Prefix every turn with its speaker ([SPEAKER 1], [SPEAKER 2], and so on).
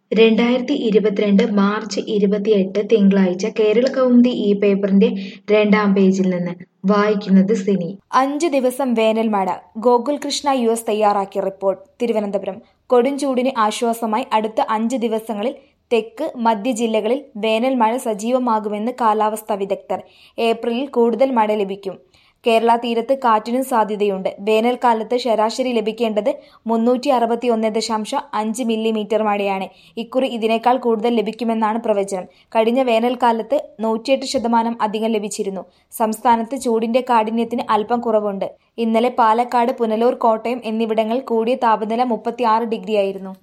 [SPEAKER 1] രണ്ടായിരത്തി ഇരുപത്തിരണ്ട് മാർച്ച് ഇരുപത്തിയെട്ട് തിങ്കളാഴ്ച കേരള കൗമുദി ഈ പേപ്പറിന്റെ രണ്ടാം പേജിൽ നിന്ന് വായിക്കുന്നത് സിനി
[SPEAKER 2] അഞ്ചു ദിവസം വേനൽ മഴ ഗോകുൽ കൃഷ്ണ യു എസ് തയ്യാറാക്കിയ റിപ്പോർട്ട് തിരുവനന്തപുരം കൊടുംചൂടിന് ആശ്വാസമായി അടുത്ത അഞ്ച് ദിവസങ്ങളിൽ തെക്ക് മധ്യ ജില്ലകളിൽ വേനൽ മഴ സജീവമാകുമെന്ന് കാലാവസ്ഥാ വിദഗ്ധർ ഏപ്രിലിൽ കൂടുതൽ മഴ ലഭിക്കും കേരള തീരത്ത് കാറ്റിനും സാധ്യതയുണ്ട് വേനൽക്കാലത്ത് ശരാശരി ലഭിക്കേണ്ടത് മുന്നൂറ്റി അറുപത്തി ഒന്ന് ദശാംശം അഞ്ച് മില്ലിമീറ്റർ മഴയാണ് ഇക്കുറി ഇതിനേക്കാൾ കൂടുതൽ ലഭിക്കുമെന്നാണ് പ്രവചനം കഴിഞ്ഞ വേനൽക്കാലത്ത് നൂറ്റിയെട്ട് ശതമാനം അധികം ലഭിച്ചിരുന്നു സംസ്ഥാനത്ത് ചൂടിന്റെ കാഠിന്യത്തിന് അല്പം കുറവുണ്ട് ഇന്നലെ പാലക്കാട് പുനലൂർ കോട്ടയം എന്നിവിടങ്ങളിൽ കൂടിയ താപനില മുപ്പത്തിയാറ് ഡിഗ്രിയായിരുന്നു